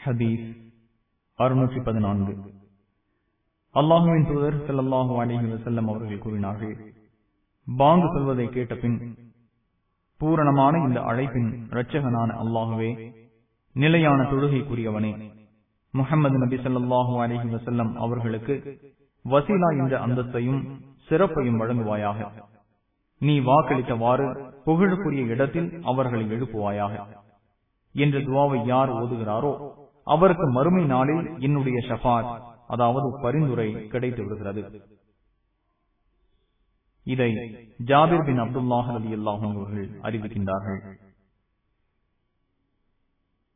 ஹதீஸ் அறுநூற்றி பதினான்கு அல்லாஹுவின் தூதர் ஸல்லல்லாஹு அலைஹி வஸல்லம் அவர்கள் கூறினார்கள் பாங்கு சொல்வதை கேட்ட பின் பூரணமான இந்த அழைப்பின் இரட்சகனான அல்லாஹுவே நிலையான தொழுகைக்குரியவனே முகமது நபி ஸல்லல்லாஹு அலைஹி வஸல்லம் அவர்களுக்கு வசீலா என்ற அந்தஸ்தையும் சிறப்பையும் வழங்குவாயாக நீ வாக்களித்தவாறு புகழுக்குரிய இடத்தில் அவர்களை எழுப்புவாயாக என்ற துவாவை யார் ஓதுகிறாரோ அவருக்கு மறுமை நாளில் என்னுடைய ஷபாத் அதாவது பரிந்துரை கிடைத்து விடுகிறது இதை ஜாபிர் பின் அப்துல்லாஹ் அலி அல்லாஹும் அவர்கள் அறிவிக்கின்றார்கள்